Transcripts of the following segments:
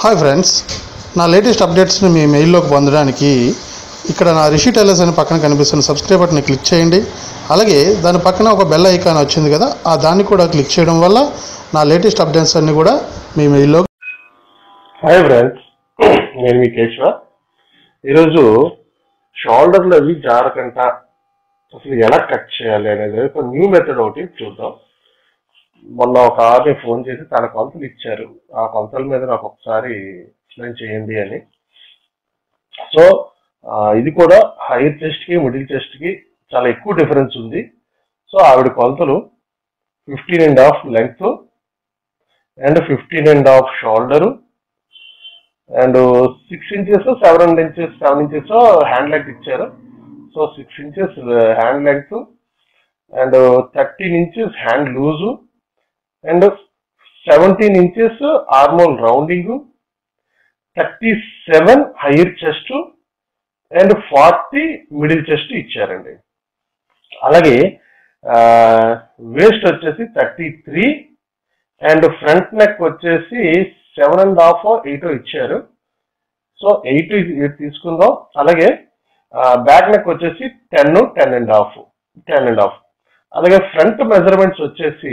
Hi friends నా latest అప్డేట్స్ని మీ మెయిల్లోకి పొందడానికి ఇక్కడ నా రిషి టైలర్స్ అని పక్కన కనిపిస్తున్న సబ్స్క్రైబ్ బటన్ని క్లిక్ చేయండి అలాగే దాని పక్కన ఒక బెల్ ఐకాన్ వచ్చింది కదా ఆ దాన్ని కూడా క్లిక్ చేయడం వల్ల నా లేటెస్ట్ అప్డేట్స్ అన్నీ కూడా మీ మెయిల్లో హాయ్ ఫ్రెండ్స్ నేను మీ కేశవ ఈరోజు షోల్డర్లు అవి జారకంట అసలు ఎలా కట్ చేయాలి అనేది ఒక న్యూ మెథడ్ ఒకటి చూద్దాం మొన్న ఒక ఆమె ఫోన్ చేసి తన కొలతలు ఇచ్చారు ఆ కొలతల మీద నాకు ఒకసారి ఎక్స్ప్లెయిన్ చేయండి అని సో ఆ, ఇది కూడా హైయర్ చెస్ట్ కి మిడిల్ చెస్ట్ కి చాలా ఎక్కువ డిఫరెన్స్ ఉంది సో ఆవిడ కొలతలు fifteen and half length and fifteen and half shoulder and six inches seven inches seven inches hand length ఇచ్చారు so six inches hand length and thirteen inches hand loose and seventeen inches armhole rounding thirty seven higher chest and forty middle chest ఇచ్చారండి అలాగే waist వచ్చేసి thirty three and front neck వచ్చేసి seven and half eight ఇచ్చారు so eight తీసుకుందాం అలాగే back neck వచ్చేసి ten ten and half ten and half అలాగే front measurements వచ్చేసి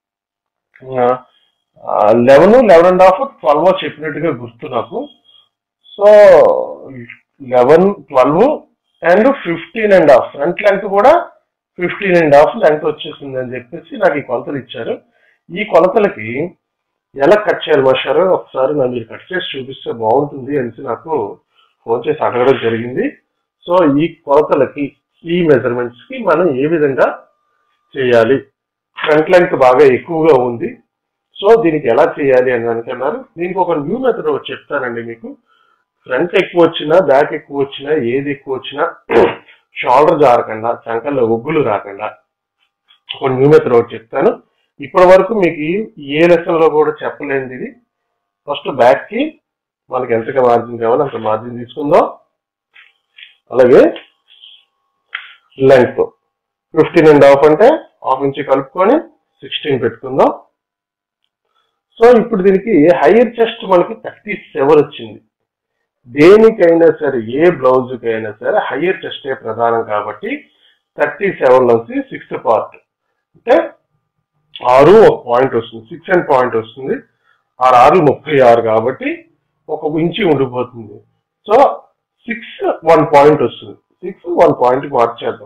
eleven eleven and half twelve చెప్పినట్టుగా గుర్తు నాకు so eleven twelve and fifteen and half front length కూడా ఫిఫ్టీన్ అండ్ హాఫ్ లెంగ్త్ వచ్చేసింది అని చెప్పేసి నాకు ఈ కొలతలు ఇచ్చారు ఈ కొలతలకి ఎలా కట్ చేయాలి మాస్టారు ఒకసారి నా మీరు కట్ చేసి చూపిస్తే బాగుంటుంది అనేసి నాకు ఫోన్ చేసి అడగడం జరిగింది సో ఈ కొలతలకి ఈ మెజర్మెంట్స్ కి మనం ఏ విధంగా చేయాలి ఫ్రంట్ లెంగ్త్ బాగా ఎక్కువగా ఉంది సో దీనికి ఎలా చేయాలి అని అనుకున్నారు దీనికి ఒక న్యూ మెథడ్ ఒకటి చెప్తానండి మీకు ఫ్రంట్ ఎక్కువ వచ్చినా బ్యాక్ ఎక్కువ వచ్చినా ఏది ఎక్కువ వచ్చినా షోల్డర్ జారకుండా చంకల్లో ఒగ్గులు రాకుండా ఒక న్యూ మెథడ్ ఒకటి చెప్తాను ఇప్పటి వరకు మీకు ఈ- ఏ లెసన్ లో కూడా చెప్పలేనిది ఇది ఫస్ట్ బ్యాక్ కి మనకి ఎంతగా మార్జిన్ కావాలో అంత మార్జిన్ తీసుకుందాం అలాగే లెంగ్త్ ఫిఫ్టీన్ అండ్ హాఫ్ అంటే హాఫ్ ఇంచ్ కలుపుకొని సిక్స్టీన్ పెట్టుకుందాం సో ఇప్పుడు దీనికి హైయర్ చెస్ట్ మనకి థర్టీ సెవెన్ వచ్చింది దేనికైనా సరే ఏ బ్లౌజ్ కైనా సరే హైయర్ చెస్టే ప్రధానం కాబట్టి థర్టీ సెవెన్ నుంచి సిక్స్త్ పార్ట్ అంటే ఆరు ఒక పాయింట్ వస్తుంది సిక్స్ అండ్ పాయింట్ వస్తుంది ఆరు ఆరు ముప్పై ఆరు కాబట్టి ఒక ఇంచి ఉండిపోతుంది సో సిక్స్ వన్ పాయింట్ వస్తుంది సిక్స్ వన్ పాయింట్ మార్చేద్దాం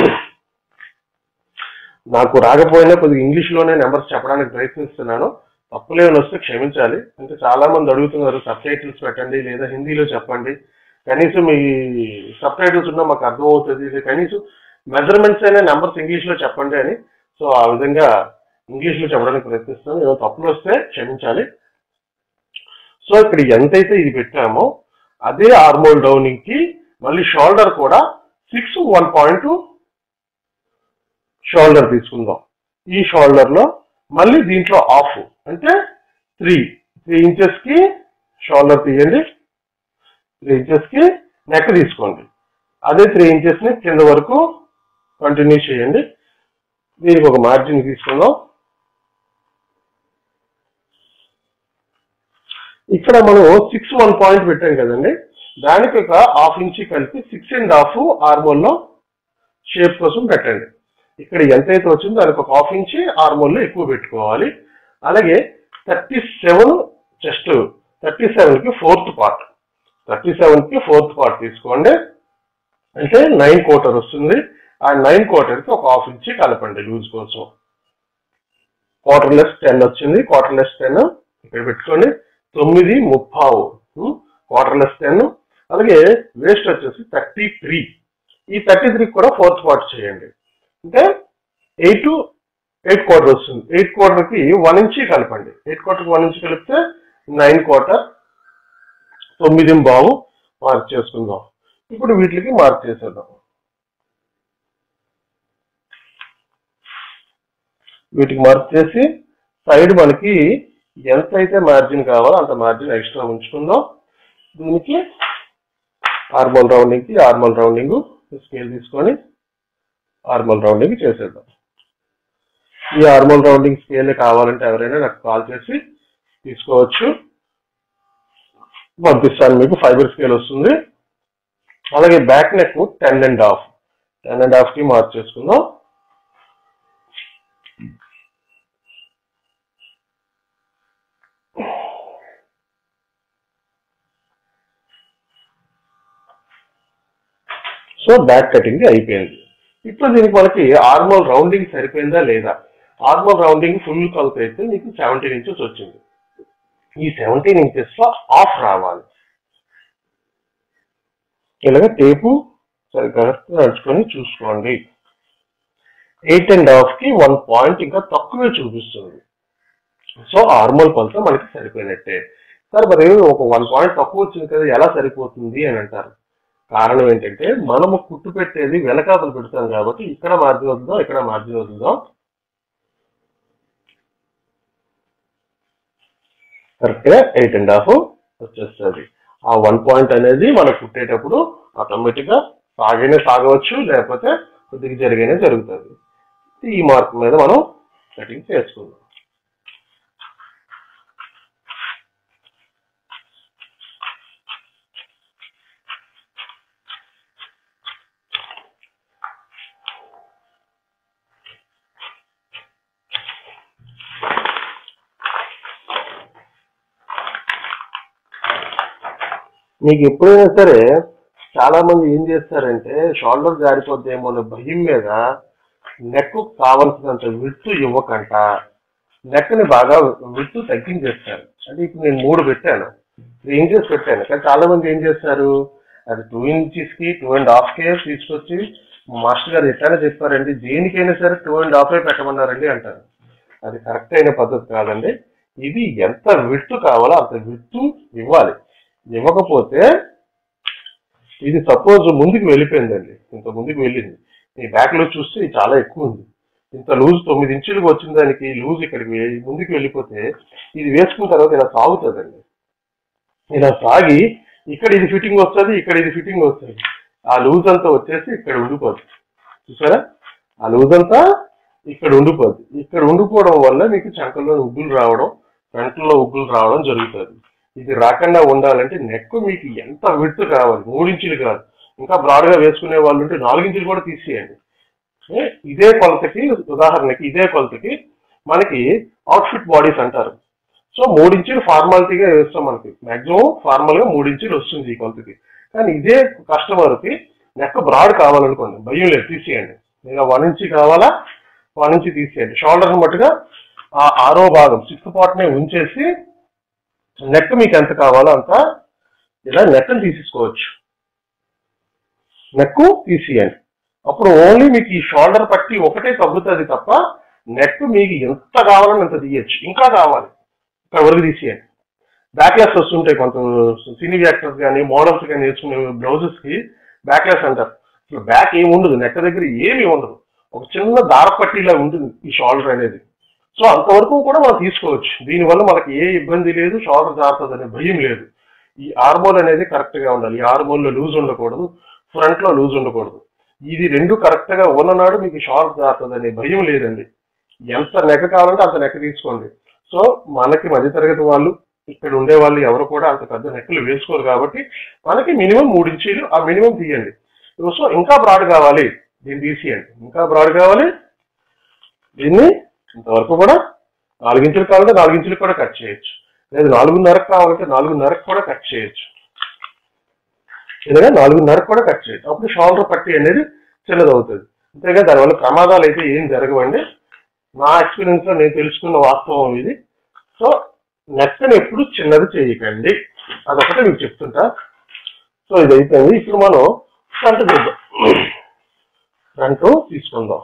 నాకు రాకపోయినా కొద్దిగా ఇంగ్లీష్ లోనే నెంబర్స్ చెప్పడానికి ప్రయత్నిస్తున్నాను తప్పులేమని వస్తే క్షమించాలి అంటే చాలా మంది అడుగుతున్నారు సబ్ టైటిల్స్ పెట్టండి లేదా హిందీలో చెప్పండి కనీసం మీ సబ్ టైటిల్స్ ఉన్నా మాకు అర్థమవుతుంది ఇది కనీసం మెజర్మెంట్స్ అయినా నెంబర్స్ ఇంగ్లీష్ లో చెప్పండి అని సో ఆ విధంగా ఇంగ్లీష్ లో చెప్పడానికి ప్రయత్నిస్తాను ఏదో తప్పులు వస్తే క్షమించాలి సో ఇక్కడ ఎంతైతే ఇది పెట్టామో అదే ఆర్మోల్ డౌనింగ్ కి మళ్ళీ షోల్డర్ కూడా సిక్స్ వన్ పాయింట్ షోల్డర్ తీసుకుందాం ఈ షోల్డర్ లో మళ్ళీ దీంట్లో ఆఫ్ అంటే త్రీ త్రీ ఇంచెస్ కి షోల్డర్ తీయండి త్రీ ఇంచెస్ కి నెక్ తీసుకోండి అదే త్రీ ఇంచెస్ ని కింద వరకు కంటిన్యూ చేయండి దీనికి ఒక మార్జిన్ తీసుకుందాం ఇక్కడ మనం సిక్స్ వన్ పాయింట్ పెట్టాం కదండి దానికి ఒక హాఫ్ ఇంచ్ కలిపి సిక్స్ అండ్ హాఫ్ ఆర్మోల్లో షేప్ కోసం పెట్టండి ఇక్కడ ఎంతైతే వచ్చిందో దానికి ఒక హాఫ్ ఇంచ్ ఆర్మోల్లో ఎక్కువ పెట్టుకోవాలి అలాగే thirty seven just thirty seven కి ఫోర్త్ పార్ట్ థర్టీ సెవెన్ కి ఫోర్త్ పార్ట్ తీసుకోండి అంటే నైన్ క్వార్టర్ వస్తుంది ఆ నైన్ క్వార్టర్ కి ఒక హాఫ్ ఇంచ్ కలపండి లూజ్ కోసం క్వార్టర్ లెస్ టెన్ వచ్చింది క్వార్టర్ లెస్ టెన్ ఇక్కడ పెట్టుకోండి తొమ్మిది ముప్పావు క్వార్టర్ లెస్ టెన్ అలాగే వేస్ట్ వచ్చేసి థర్టీ త్రీ ఈ థర్టీ త్రీ కూడా ఫోర్త్ పార్ట్ చేయండి అంటే ఎయిట్ ఎయిట్ క్వార్టర్ వస్తుంది ఎయిట్ క్వార్టర్ కి వన్ ఇంచ్ కలపండి ఎయిట్ క్వార్టర్ వన్ ఇంచ్ కలిపితే నైన్ క్వార్టర్ తొమ్మిది బావు మార్క్ చేసుకుందాం ఇప్పుడు వీటికి మార్క్ చేసేద్దాం వీటికి మార్క్ చేసి సైడ్ మనకి ఎంత అయితే మార్జిన్ కావాలో అంత మార్జిన్ ఎక్స్ట్రా ఉంచుకుందాం దీనికి ఆర్మల్ రౌండింగ్ కి ఆర్మల్ రౌండింగ్ స్కేల్ తీసుకొని ఆర్మల్ రౌండింగ్ చేసేద్దాం ఈ ఆర్మల్ రౌండింగ్ స్కేల్ కావాలంటే ఎవరైనా నాకు కాల్ చేసి తీసుకోవచ్చు పంపిస్తాను మీకు ఫైబర్ స్కేల్ వస్తుంది అలాగే back neck ten and half ten and half కి మార్చేసుకుందాం సో బ్యాక్ కటింగ్ అయిపోయింది ఇప్పుడు దీనికి మనకి ఆర్మల్ రౌండింగ్ సరిపోయిందా లేదా ఆర్మల్ రౌండింగ్ ఫుల్ కొలత అయితే మీకు సెవెంటీన్ ఇంచెస్ వచ్చింది ఈ సెవెంటీన్ ఇంచెస్ లో ఆఫ్ రావాలి ఇలాగ టేపు సరిగ్గా నడుచుకొని చూసుకోండి ఎయిట్ అండ్ హాఫ్ కి వన్ పాయింట్ ఇంకా తక్కువే చూపిస్తుంది సో ఆర్మల్ కొలత మనకి సరిపోయినట్టే సార్ మరి ఒక వన్ పాయింట్ తక్కువ వచ్చింది కదా ఎలా సరిపోతుంది అని అంటారు కారణం ఏంటంటే మనము కుట్టు పెట్టేది వెనకాతలు పెడతాం కాబట్టి ఇక్కడ మార్జిన్ వద్దాం ఇక్కడ మార్జిన్ వద్దాం కరెక్ట్ గా ఎయిట్ అండ్ హాఫ్ వచ్చేస్తుంది ఆ వన్ పాయింట్ అనేది మనం కుట్టేటప్పుడు ఆటోమేటిక్ గా సాగైనా సాగవచ్చు లేకపోతే కొద్దిగా జరిగైనా జరుగుతుంది ఈ మార్క్ మీద మనం కటింగ్ చేసుకుందాం మీకు ఎప్పుడైనా సరే చాలా మంది ఏం చేస్తారంటే షోల్డర్ జారిపోద్దేమో అనే భయం మీద నెక్ కావలసినంత విత్తు ఇవ్వకంట నెక్ ని బాగా విత్తు తగ్గించేస్తారు అంటే ఇప్పుడు నేను మూడు పెట్టాను త్రీ ఇంచెస్ పెట్టాను కానీ చాలా మంది ఏం చేస్తారు అది టూ ఇంచెస్ కి టూ అండ్ హాఫ్ కే తీసుకొచ్చి మాస్టర్ గారు ఎట్లా చెప్పారండి దేనికైనా సరే టూ అండ్ హాఫ్ పెట్టమన్నారండి అంటారు అది కరెక్ట్ అయిన పద్ధతి కాదండి ఇది ఎంత విత్తు కావాలో అంత విత్తు ఇవ్వాలి ఇవ్వకపోతే ఇది సపోజ్ ముందుకు వెళ్ళిపోయిందండి ఇంత ముందుకు వెళ్ళింది ఈ బ్యాక్ లో చూస్తే ఇది చాలా ఎక్కువ ఉంది ఇంత లూజ్ తొమ్మిది ఇంచులకు వచ్చిన దానికి లూజ్ ఇక్కడికి వె- ముందుకు వెళ్ళిపోతే ఇది వేసుకున్న తర్వాత ఇలా సాగుతుందండి ఇలా సాగి ఇక్కడ ఇది ఫిట్టింగ్ వస్తుంది ఇక్కడ ఇది ఫిట్టింగ్ వస్తుంది ఆ లూజ్ అంతా వచ్చేసి ఇక్కడ ఉండిపోతుంది చూసారా ఆ లూజ్ అంతా ఇక్కడ ఉండిపోద్ది ఇక్కడ ఉండిపోవడం వల్ల మీకు చంకల్లో ఉగ్గులు రావడం ఫ్రంట్లో ఉగ్గులు రావడం జరుగుతుంది ఇది రాకుండా ఉండాలంటే నెక్ మీకు ఎంత విడ్త్ కావాలి మూడించులు కాదు ఇంకా బ్రాడ్ గా వేసుకునే వాళ్ళు ఉంటే నాలుగించులు కూడా తీసేయండి ఏ, ఇదే కొలతకి ఉదాహరణకి ఇదే కొలతకి మనకి అవుట్ఫిట్ బాడీస్ అంటారు సో మూడించులు ఫార్మాలిటీగా వేస్తాం మనకి మాక్సిమం ఫార్మల్ గా మూడించులు వస్తుంది ఈ కొలతకి కానీ ఇదే కస్టమర్ కి నెక్ బ్రాడ్ కావాలనుకోండి భయం లేదు తీసేయండి లేదా వన్ ఇంచి కావాలా వన్ ఇంచి తీసేయండి షోల్డర్ మట్టుగా ఆ ఆరో భాగం సిక్స్త్ పార్ట్ నే ఉంచేసి నెక్ మీకు ఎంత కావాలో అంత ఇలా నెక్ తీసేసుకోవచ్చు నెక్ తీసేయండి అప్పుడు ఓన్లీ మీకు ఈ షోల్డర్ పట్టి ఒకటే తగ్గుతుంది తప్ప నెక్ మీకు ఎంత కావాలని అంత తీయచ్చు ఇంకా కావాలి ఇక్కడ వరకు తీసేయండి బ్యాక్లెస్ వస్తుంటాయి కొంత సినీ యాక్టర్స్ కానీ మోడల్స్ కానీ వేసుకునే బ్లౌజెస్ కి బ్యాక్లెస్ అంటారు అసలు బ్యాక్ ఏమి ఉండదు నెక్ దగ్గర ఏమీ ఉండదు ఒక చిన్న దారపట్టిలా ఉంటుంది ఈ షోల్డర్ అనేది సో అంతవరకు కూడా మనం తీసుకోవచ్చు దీనివల్ల మనకి ఏ ఇబ్బంది లేదు షోల్డర్ జారుతుంది అనే భయం లేదు ఈ ఆర్మోల్ అనేది కరెక్ట్ గా ఉండాలి ఈ ఆర్మోల్ లో లూజ్ ఉండకూడదు ఫ్రంట్ లో లూజ్ ఉండకూడదు ఇది రెండు కరెక్ట్ గా ఉన్ననాడు మీకు షోల్డర్ జారుతుంది అనే భయం లేదండి ఎంత నెక్క కావాలంటే అంత నెక్క తీసుకోండి సో మనకి మధ్యతరగతి వాళ్ళు ఇక్కడ ఉండే వాళ్ళు ఎవరు కూడా అంత పెద్ద నెక్కలు వేసుకోరు కాబట్టి మనకి మినిమం మూడు ఇంచీలు ఆ మినిమం తీయండి సో ఇంకా బ్రాడ్ కావాలి దీన్ని తీసేయండి ఇంకా బ్రాడ్ కావాలి దీన్ని ఇంతవరకు కూడా నాలుగించులు కావాలంటే నాలుగించులు కూడా కట్ చేయొచ్చు లేదు నాలుగున్నరకు కావాలంటే నాలుగున్నరకు కూడా కట్ చేయొచ్చు ఇలాగా నాలుగున్నరకు కూడా కట్ చేయొచ్చు అప్పుడు షోల్డర్ పట్టి అనేది చిన్నది అవుతుంది అంతేగా దానివల్ల ప్రమాదాలు అయితే ఏం జరగవండి నా ఎక్స్పీరియన్స్ లో నేను తెలుసుకున్న వాస్తవం ఇది సో నెక్కని ఎప్పుడు చిన్నది చేయకండి అదొకటే మీకు చెప్తుంటా సో ఇది అయిపోయింది ఇప్పుడు మనం ఫ్రంట్ చూద్దాం ఫ్రంట్ తీసుకుందాం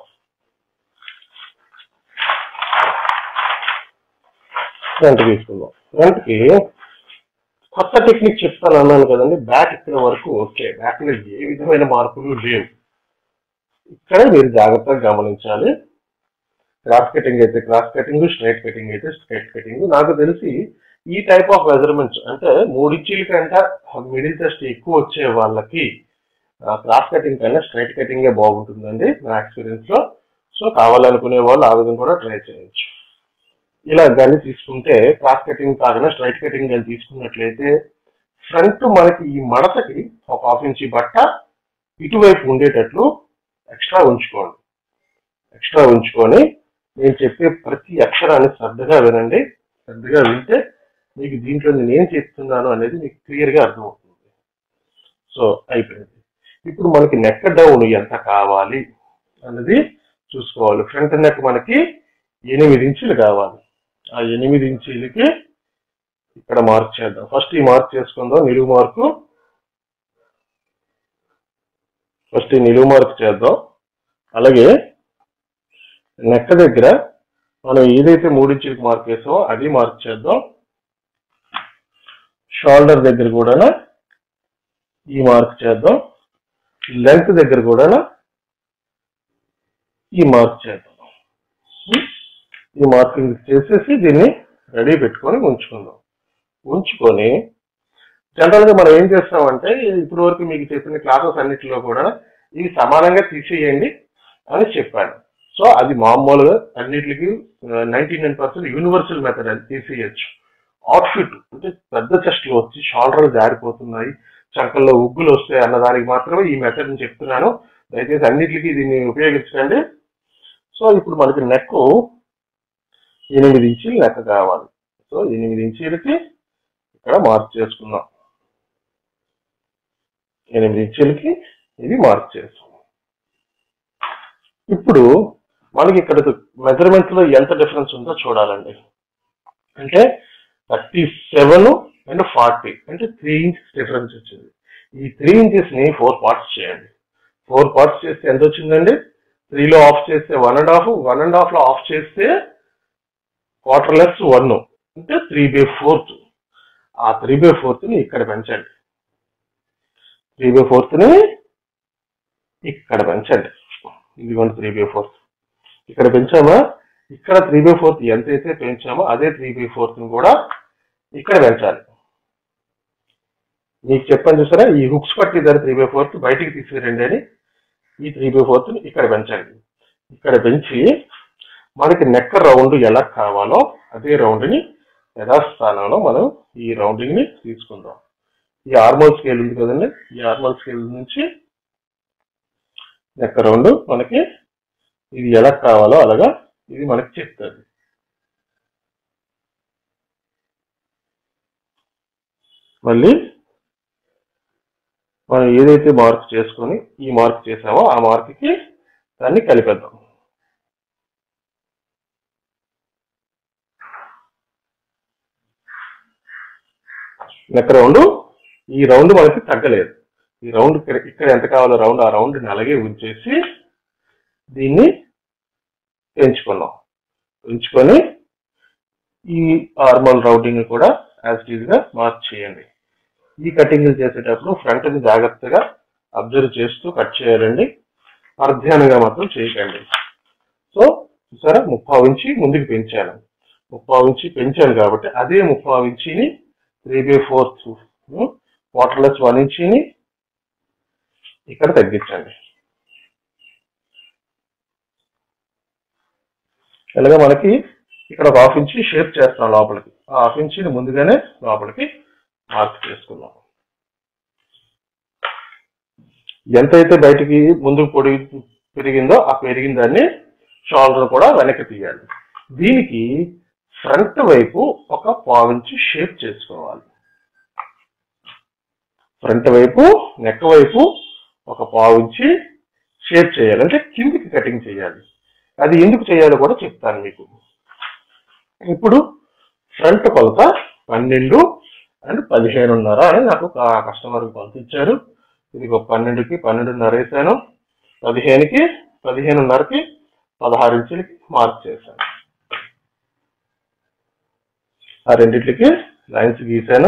ఫ్రంట్ తీసుకుందాం ఫ్రంట్ కి కొత్త టెక్నిక్ చెప్తాను అన్నాను కదండి బ్యాక్ ఇక్కడ వరకు ఓకే బ్యాక్ లో ఏ విధమైన మార్పులు లేవు ఇక్కడ మీరు జాగ్రత్తగా గమనించాలి క్రాస్ కటింగ్ అయితే క్రాస్ కటింగ్ స్ట్రైట్ కటింగ్ అయితే స్ట్రైట్ కటింగ్ నాకు తెలిసి ఈ టైప్ ఆఫ్ మెజర్మెంట్స్ అంటే మూడించీల కంటే మిడిల్ టెస్ట్ ఎక్కువ వచ్చే వాళ్ళకి క్రాస్ కటింగ్ కన్నా స్ట్రైట్ కటింగే బాగుంటుందండి నా ఎక్స్పీరియన్స్ లో సో కావాలనుకునే వాళ్ళు ఆ విధంగా కూడా ట్రై చేయొచ్చు ఇలా కానీ తీసుకుంటే క్రాస్ కటింగ్ కాకుండా స్ట్రైట్ కటింగ్ కానీ తీసుకున్నట్లయితే ఫ్రంట్ మనకి ఈ మడతకి ఒక హాఫ్ ఇంచి బట్ట ఇటువైపు ఉండేటట్లు ఎక్స్ట్రా ఉంచుకోండి ఎక్స్ట్రా ఉంచుకొని నేను చెప్పే ప్రతి అక్షరాన్ని శ్రద్ధగా వినండి శ్రద్ధగా వింటే మీకు దీంట్లో నేను ఏం చెప్తున్నాను అనేది మీకు క్లియర్గా అర్థమవుతుంది సో అయిపోయింది ఇప్పుడు మనకి నెక్ డౌన్ ఎంత కావాలి అన్నది చూసుకోవాలి ఫ్రంట్ నెక్ మనకి ఎనిమిది ఇంచులు కావాలి ఆ ఎనిమిది ఇంచులకి ఇక్కడ మార్క్ చేద్దాం ఫస్ట్ ఈ మార్క్ చేసుకుందాం నిలువు మార్కు ఫస్ట్ ఈ నిలువు మార్క్ చేద్దాం అలాగే నెక్క దగ్గర మనం ఏదైతే మూడించులకి మార్క్ వేసామో అది మార్క్ చేద్దాం షోల్డర్ దగ్గర కూడా ఈ మార్క్ చేద్దాం లెంత్ దగ్గర కూడా ఈ మార్క్ చేద్దాం ఈ మార్కింగ్ చేసేసి దీన్ని రెడీ పెట్టుకొని ఉంచుకుందాం ఉంచుకొని జనరల్ గా మనం ఏం చేస్తామంటే ఇప్పటి వరకు మీకు చెప్పిన క్లాసెస్ అన్నిటిలో కూడా ఇవి సమానంగా తీసేయండి అని చెప్పాను సో అది మామూలుగా అన్నిటికి ninety nine percent universal method అది తీసేయచ్చు అవుట్ఫిట్ అంటే పెద్ద చెస్ట్లు వచ్చి షోల్డర్లు జారిపోతున్నాయి చంకల్లో ఉగ్గులు వస్తాయి అన్న దానికి మాత్రమే ఈ మెథడ్ ని చెప్తున్నాను దయచేసి అన్నిటికీ దీన్ని ఉపయోగించండి సో ఇప్పుడు మనకి నెక్ ఎనిమిది ఇంచీలు నెక్ కావాలి సో ఎనిమిది ఇంచీలకి ఇక్కడ మార్క్ చేసుకుందాం ఎనిమిది ఇంచులకి ఇది మార్క్ చేస్తాం ఇప్పుడు మనకి ఇక్కడ మెజర్మెంట్ లో ఎంత డిఫరెన్స్ ఉందో చూడాలండి అంటే థర్టీ సెవెన్ అండ్ ఫార్టీ అంటే త్రీ ఇంచెస్ డిఫరెన్స్ వచ్చింది ఈ త్రీ ఇంచెస్ ని ఫోర్ పార్ట్స్ చేయండి ఫోర్ పార్ట్స్ చేస్తే ఎంత వచ్చిందండి త్రీలో ఆఫ్ చేస్తే one and half one and half లో ఆఫ్ చేస్తే క్వార్టర్ లెస్ వన్ అంటే త్రీ బై ఫోర్త్ ఆ త్రీ బై ఫోర్త్ ని ఇక్కడ పెంచండి త్రీ బై ఫోర్త్ ని ఇక్కడ పెంచండి ఇదిగోండి త్రీ బై ఫోర్త్ ఇక్కడ పెంచామా ఇక్కడ త్రీ బై ఫోర్త్ ఎంతైతే పెంచామో అదే త్రీ బై ఫోర్త్ ని కూడా ఇక్కడ పెంచాలి మీకు చెప్పాను చూసారా ఈ హుక్స్ పట్టి ధర త్రీ బై ఫోర్త్ బయటికి తీసుకురండి అని ఈ త్రీ బై ఫోర్త్ ని ఇక్కడ పెంచండి ఇక్కడ పెంచి మనకి నెక్ రౌండ్ ఎలా కావాలో అదే రౌండ్ ని యథాస్థానంలో మనం ఈ రౌండింగ్ ని తీసుకుందాం ఈ ఆర్మల్ స్కేల్ ఉంది కదండి ఈ ఆర్మల్ స్కేల్ నుంచి నెక్ రౌండ్ మనకి ఇది ఎలా కావాలో అలాగా ఇది మనకి చెప్తుంది మళ్ళీ మనం ఏదైతే మార్క్ చేసుకొని ఈ మార్క్ చేసామో ఆ మార్క్కి దాన్ని కలిపేద్దాం నెక్ రౌండ్ ఈ రౌండ్ మనకి తగ్గలేదు ఈ రౌండ్ ఇక్కడ ఇక్కడ ఎంత కావాలో రౌండ్ ఆ రౌండ్ అలాగే ఉంచేసి దీన్ని పెంచుకున్నాం పెంచుకొని ఈ నార్మల్ రౌటింగ్ కూడా యాజ్ ఇట్ గా మార్క్ చేయండి ఈ కటింగ్ చేసేటప్పుడు ఫ్రంట్ ని జాగ్రత్తగా అబ్జర్వ్ చేస్తూ కట్ చేయాలండి అర్ధ్యానంగా మాత్రం చేయకండి సో చూసారా ముప్పావు ఇంచి ముందుకు పెంచాను ముప్పావు ఇంచి పెంచాను కాబట్టి అదే ముప్పావు ఇంచిని three by fourth quarter less one ఇంచిని ఇక్కడ తగ్గించండి ఇలాగా మనకి ఇక్కడ ఒక హాఫ్ ఇంచి షేప్ చేస్తాం లోపలికి ఆ హాఫ్ ఇంచిని ముందుగానే లోపలికి మార్క్ చేసుకుందాం ఎంతైతే బయటికి ముందుకు పొడి పెరిగిందో ఆ పెరిగిన దాన్ని షోల్డర్ కూడా వెనక్కి తీయాలి దీనికి ఫ్రంట్ వైపు ఒక పావించి షేప్ చేసుకోవాలి ఫ్రంట్ వైపు నెక్ వైపు ఒక పావించి షేప్ చేయాలి అంటే కిందికి కటింగ్ చేయాలి అది ఎందుకు చేయాలో కూడా చెప్తాను మీకు ఇప్పుడు ఫ్రంట్ కొలత పన్నెండు అండ్ పదిహేనున్నర అని నాకు కస్టమర్ కొలత ఇచ్చారు ఇది ఒక పన్నెండుకి పన్నెండున్నర వేసాను పదిహేనుకి పదిహేనున్నరకి పదహారు ఇంచులకి మార్క్ చేశాను ఆ రెండిట్లకి లైన్స్ గీసాను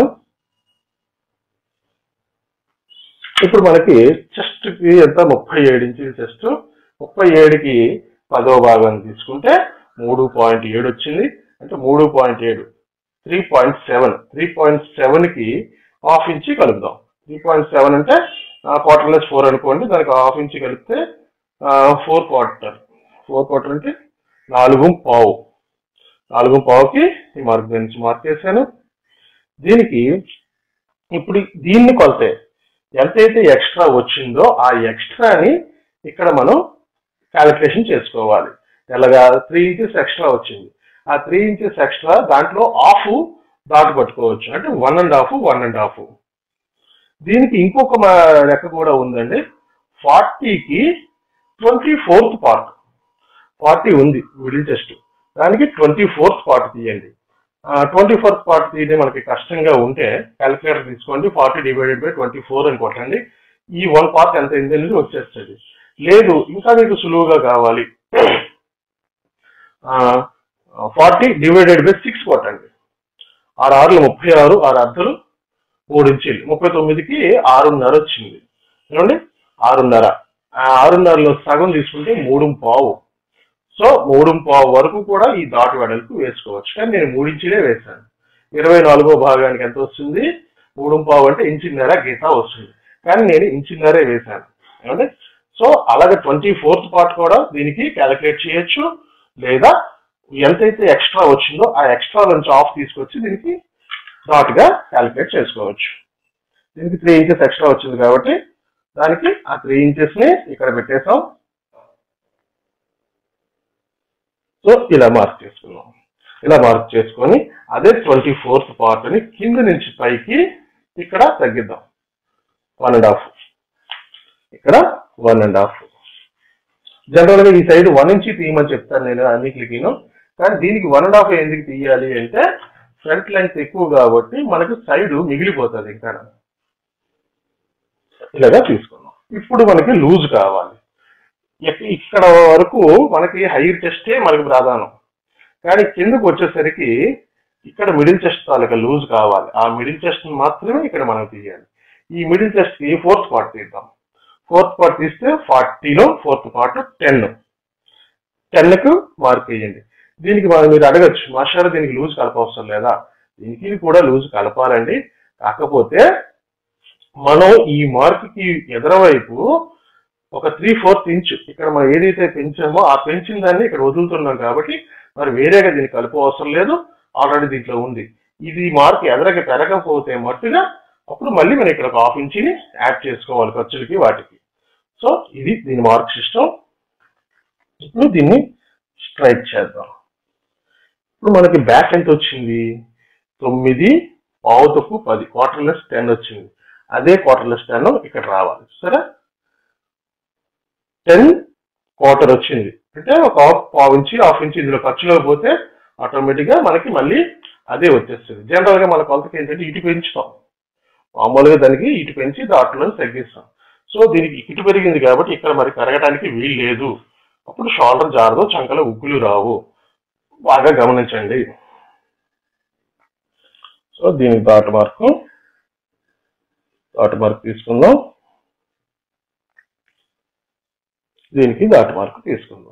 ఇప్పుడు మనకి చెస్ట్ కి ఎంత ముప్పై ఏడు ఇంచుల చెస్ట్ ముప్పై ఏడుకి పదో భాగం తీసుకుంటే మూడు పాయింట్ ఏడు వచ్చింది అంటే మూడు పాయింట్ ఏడు three point seven three point seven కి హాఫ్ ఇంచి కలుపుదాం త్రీ పాయింట్ సెవెన్ అంటే క్వార్టర్లెస్ ఫోర్ అనుకోండి దానికి హాఫ్ ఇంచి కలిపితే ఫోర్ క్వార్టర్ ఫోర్ క్వార్టర్ అంటే నాలుగు పావు నాలుగు పావుకి ఈ మార్క్ నుంచి మార్క్ చేశాను దీనికి ఇప్పుడు దీన్ని కొలితే ఎంతైతే ఎక్స్ట్రా వచ్చిందో ఆ ఎక్స్ట్రాని ఇక్కడ మనం క్యాలిక్యులేషన్ చేసుకోవాలి ఎలాగా త్రీ ఇంచెస్ ఎక్స్ట్రా వచ్చింది ఆ త్రీ ఇంచెస్ ఎక్స్ట్రా దాంట్లో హాఫ్ డాట్ పట్టుకోవచ్చు అంటే one and half one and half దీనికి ఇంకొక మా లెక్క కూడా ఉందండి ఫార్టీకి ట్వంటీ ఫోర్త్ పార్ట్ ఫార్టీ ఉంది మిడిల్ టెస్ట్ దానికి ట్వంటీ ఫోర్త్ పార్ట్ తీయండి ట్వంటీ ఫోర్త్ పార్ట్ తీయడం మనకి కష్టంగా ఉంటే క్యాలిక్యులేటర్ తీసుకోండి forty divided by twenty four అని కొట్టండి ఈ వన్ పార్ట్ ఎంత అయింది అనేది వచ్చేస్తుంది లేదు ఇంకా మీకు సులువుగా కావాలి ఫార్టీ డివైడెడ్ బై సిక్స్ కొట్టండి ఆరు ఆరులు ముప్పై ఆరు ఆరు అర్ధలు మూడు ఇంచీలు ముప్పై తొమ్మిదికి ఆరున్నర వచ్చింది ఏమండి ఆరున్నర ఆ ఆరున్నరలో సగం తీసుకుంటే మూడు పావు సో మూడు పావు వరకు కూడా ఈ డాట్ వెడల్పు వేసుకోవచ్చు కానీ నేను మూడు ఇంచులే వేశాను ఇరవై నాలుగో భాగానికి ఎంత వస్తుంది మూడు పావు అంటే ఇంచున్నర గీత వస్తుంది కానీ నేను ఇంచున్నరే వేశాను ఏమండి సో అలాగే ట్వంటీ ఫోర్త్ పార్ట్ కూడా దీనికి క్యాలిక్యులేట్ చేయొచ్చు లేదా ఎంతైతే ఎక్స్ట్రా వచ్చిందో ఆ ఎక్స్ట్రా నుంచి ఆఫ్ తీసుకొచ్చి దీనికి డాట్ గా క్యాలిక్యులేట్ చేసుకోవచ్చు దీనికి త్రీ ఇంచెస్ ఎక్స్ట్రా వచ్చింది కాబట్టి దానికి ఆ త్రీ ఇంచెస్ ని ఇక్కడ పెట్టేసాం సో ఇలా మార్క్ చేసుకున్నాం ఇలా మార్క్ చేసుకొని అదే ట్వంటీ ఫోర్త్ పార్ట్ ని కింద నుంచి పైకి ఇక్కడ తగ్గిద్దాం వన్ అండ్ హాఫ్ ఇక్కడ వన్ అండ్ హాఫ్ జనరల్ గా ఈ సైడ్ వన్ ఇంచి తీయమని చెప్తాను నేను అన్నిటికి కానీ దీనికి వన్ అండ్ హాఫ్ ఎందుకు తీయాలి అంటే ఫ్రంట్ లెంత్ ఎక్కువ కాబట్టి మనకు సైడ్ మిగిలిపోతుంది ఇంకా ఇలాగా తీసుకున్నాం ఇప్పుడు మనకి లూజ్ కావాలి ఇక- ఇక్కడ వరకు మనకి హైర్ చెస్టే మనకి ప్రధానం కానీ కిందకు వచ్చేసరికి ఇక్కడ మిడిల్ చెస్ట్ తాలూకా లూజ్ కావాలి ఆ మిడిల్ చెస్ట్ మాత్రమే ఇక్కడ మనం తీయాలి ఈ మిడిల్ చెస్ట్ కి ఫోర్త్ పార్ట్ తీద్దాం ఫోర్త్ పార్ట్ తీస్తే ఫార్టీలో ఫోర్త్ పార్ట్ టెన్ టెన్ కు మార్క్ వేయండి దీనికి మనం మీరు అడగచ్చు మాస్టర్ దీనికి లూజ్ కలపవసరం లేదా దీనికి కూడా లూజ్ కలపాలండి కాకపోతే మనం ఈ మార్క్ కి ఎదరవైపు ఒక త్రీ ఫోర్త్ ఇంచ్ ఇక్కడ మనం ఏదైతే పెంచామో ఆ పెంచిన దాన్ని ఇక్కడ వదులుతున్నాం కాబట్టి మరి వేరేగా దీనికి కలుపు అవసరం లేదు ఆల్రెడీ దీంట్లో ఉంది ఇది మార్క్ ఎదరకి పెరగకపోతే మట్టుగా అప్పుడు మళ్ళీ మనం ఇక్కడ ఒక హాఫ్ ఇంచిని యాడ్ చేసుకోవాలి ఖర్చులకి వాటికి సో ఇది దీని మార్క్ సిస్టమ్ ఇప్పుడు దీన్ని స్ట్రైక్ చేద్దాం ఇప్పుడు మనకి బ్యాక్ ఎంత వచ్చింది తొమ్మిది పావు తక్కువ పది క్వార్టర్లెస్ టెన్ వచ్చింది అదే క్వార్టర్లెస్ టెన్ ఇక్కడ రావాలి సరే టెన్ క్వార్టర్ వచ్చింది అంటే ఒక హాఫ్ పావు ఇంచి హాఫ్ ఇంచి ఇందులో ఖర్చులో పోతే ఆటోమేటిక్ గా మనకి మళ్ళీ అదే వచ్చేస్తుంది జనరల్ గా మన కొలతకి ఏంటంటే ఇటు పెంచుతాం మామూలుగా దానికి ఇటు పెంచి దాంట్లో తగ్గిస్తాం సో దీనికి ఇటు పెరిగింది కాబట్టి ఇక్కడ మరి పెరగడానికి వీలు లేదు అప్పుడు షోల్డర్ జారదు చంకలో ఉగ్గులు రావు బాగా గమనించండి సో దీనికి డాట్ మార్క్ డాట్ మార్క్ తీసుకుందాం దీనికి డాట్ మార్క్ తీసుకుందాం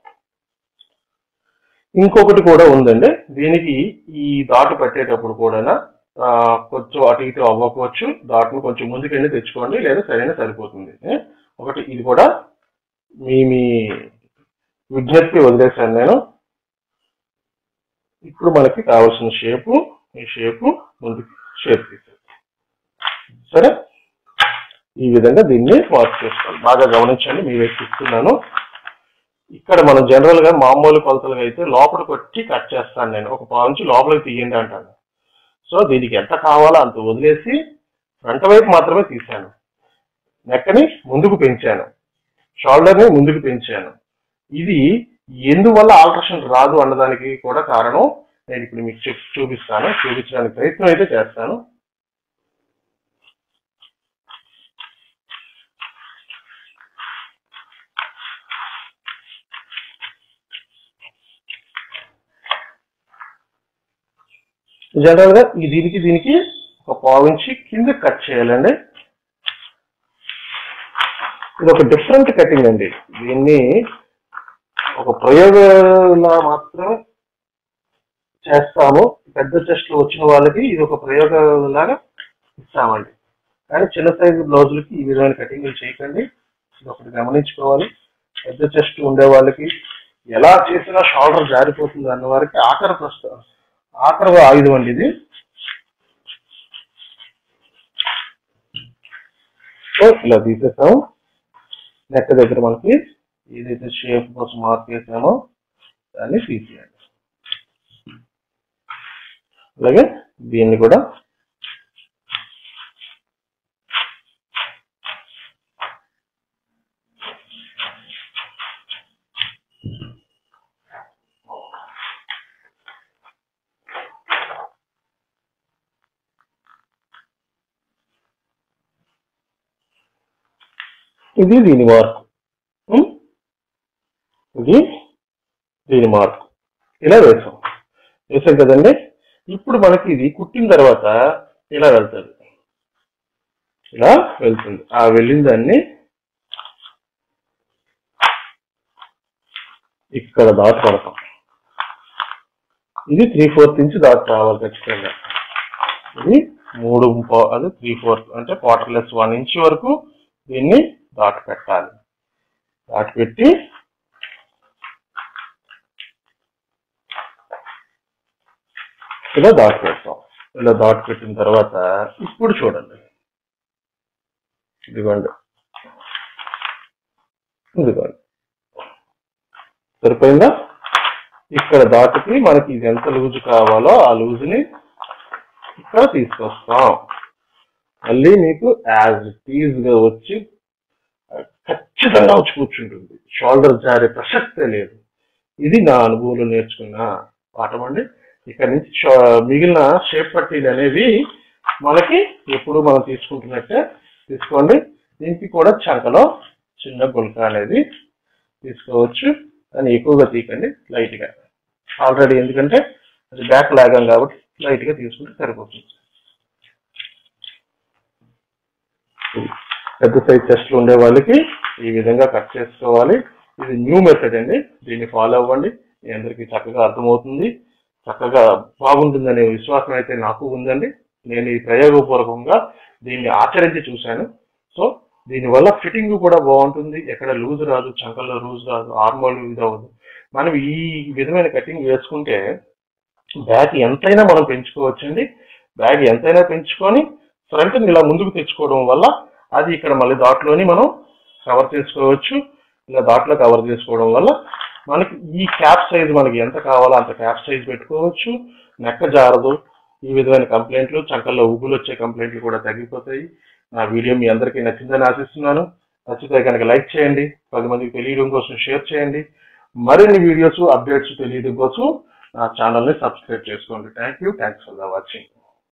ఇంకొకటి కూడా ఉందండి దీనికి ఈ దాటు పెట్టేటప్పుడు కూడా ఆ, కొంచెం అటు ఇటు అవ్వకపోవచ్చు దాటును కొంచెం ముందుకెళ్ళి తెచ్చుకోండి లేదా సరైన సరిపోతుంది ఏ? ఒకటి ఇది కూడా మీ మీ విజ్ఞప్తి వదిలేశాను నేను ఇప్పుడు మనకి కావాల్సిన షేపు ఈ షేపు ముందుకు షేప్ తీసేది సరే ఈ విధంగా దీన్ని మార్క్ చేసుకోవాలి బాగా గమనించండి మీ వైపు ఇస్తున్నాను ఇక్కడ మనం జనరల్ గా మామూలు కొలతలుగా అయితే లోపల కొట్టి కట్ చేస్తాను నేను ఒక పావు నుంచి లోపలికి తీయండి అంటాను సో దీనికి ఎంత కావాలో అంత వదిలేసి ఫ్రంట్ వైపు మాత్రమే తీశాను నెక్కని ముందుకు పెంచాను షోల్డర్ ని ముందుకు పెంచాను ఇది ఎందువల్ల ఆల్ట్రేషన్ రాదు అన్నదానికి కూడా కారణం నేను ఇప్పుడు మీకు చెప్ చూపిస్తాను చూపించడానికి ప్రయత్నం అయితే చేస్తాను జనరల్ గా ఈ దీనికి దీనికి ఒక పావు ఇంచి కింద కట్ చేయాలండి ఇది ఒక డిఫరెంట్ కటింగ్ అండి దీన్ని ఒక ప్రయోగంలా మాత్రం చేస్తాము పెద్ద చెస్ట్ వచ్చిన వాళ్ళకి ఇది ఒక ప్రయోగం లాగా ఇస్తామండి కానీ చిన్న సైజు బ్లౌజులకి ఈ విధమైన కటింగ్లు చేయకండి ఇది ఒకటి గమనించుకోవాలి పెద్ద చెస్ట్ ఉండే వాళ్ళకి ఎలా చేసినా షోల్డర్ జారిపోతుంది అన్న వారికి ఆఖరి ప్రస్తుతం ఆఖరి ఆయుధం అండి ఇది సో ఇలా తీసేసాము నెక్ దగ్గర మనకి ఏదైతే షేప్ కోసం మార్క్ చేసామో దాన్ని తీసేయండి అలాగే దీన్ని కూడా ఇది దీని మార్క్ ఉం? ఇది దీని మార్క్ ఇలా వేసాం వేసాం కదండి ఇప్పుడు మనకి ఇది కుట్టిన తర్వాత ఇలా వెళ్తుంది ఇలా వెళ్తుంది ఆ వెళ్ళిన దాన్ని ఇక్కడ దాటి పడతాం ఇది త్రీ ఫోర్త్ ఇంచ్ దాటి రావాలి ఖచ్చితంగా ఇది మూడు పా- అది త్రీ ఫోర్త్ అంటే క్వార్టర్లెస్ వన్ ఇంచ్ వరకు దీన్ని దాటి పెట్టాలి దాటి పెట్టి ఇలా దాటి పెడతాం ఇలా దాటి పెట్టిన తర్వాత ఇప్పుడు చూడండి ఇదిగోండి ఇదిగోండి సరిపోయిందా ఇక్కడ దాటికి మనకి ఇది ఎంత లూజు కావాలో ఆ లూజుని ఇక్కడ తీసుకొస్తాం మళ్ళీ మీకు యాజ్ ఇట్ ఈజ్ గా వచ్చి ఖచ్చితంగా వచ్చి కూర్చుంటుంది షోల్డర్ జారే ప్రసక్తే లేదు ఇది నా అనుభవంలో నేర్చుకున్న పాఠం అండి ఇక్కడ నుంచి షో- మిగిలిన షేప్ పట్టీలు అనేవి మనకి ఎప్పుడు మనం తీసుకుంటున్నట్టే తీసుకోండి దీనికి కూడా చంకలో చిన్న గుల్క అనేది తీసుకోవచ్చు కానీ ఎక్కువగా తీయకండి లైట్ గా ఆల్రెడీ ఎందుకంటే అది బ్యాక్ లాగాం కాబట్టి లైట్ గా తీసుకుంటే సరిపోతుంది ఇది. పెద్ద సైజ్ చెస్ట్లు ఉండే వాళ్ళకి ఈ విధంగా కట్ చేసుకోవాలి ఇది న్యూ మెథడ్ అండి దీన్ని ఫాలో అవ్వండి మీ అందరికీ చక్కగా అర్థమవుతుంది చక్కగా బాగుంటుందనే విశ్వాసం అయితే నాకు ఉందండి నేను ఈ ప్రయోగపూర్వకంగా దీన్ని ఆచరించి చూశాను సో దీనివల్ల ఫిట్టింగ్ కూడా బాగుంటుంది ఎక్కడ లూజ్ రాదు చంకల్లో లూజ్ రాదు ఆర్మోల్ ఇది అవ్వదు మనం ఈ విధమైన కటింగ్ వేసుకుంటే బ్యాగ్ ఎంతైనా మనం పెంచుకోవచ్చండి బ్యాగ్ ఎంతైనా పెంచుకొని ఫ్రంట్ ఇలా ముందుకు తెచ్చుకోవడం వల్ల అది ఇక్కడ మళ్ళీ దాంట్లోని మనం కవర్ చేసుకోవచ్చు ఇలా దాంట్లో కవర్ చేసుకోవడం వల్ల మనకి ఈ క్యాప్ సైజ్ మనకి ఎంత కావాలో అంత క్యాప్ సైజ్ పెట్టుకోవచ్చు నెక్క జారదు ఈ విధమైన కంప్లైంట్లు చంకల్లో ఉగ్గులు వచ్చే కంప్లైంట్లు కూడా తగ్గిపోతాయి నా వీడియో మీ అందరికీ నచ్చిందని ఆశిస్తున్నాను నచ్చితే కనుక లైక్ చేయండి పది మందికి తెలియడం కోసం షేర్ చేయండి మరిన్ని వీడియోస్ అప్డేట్స్ తెలియడం కోసం నా ఛానల్ని సబ్స్క్రైబ్ చేసుకోండి thank you thanks for the watching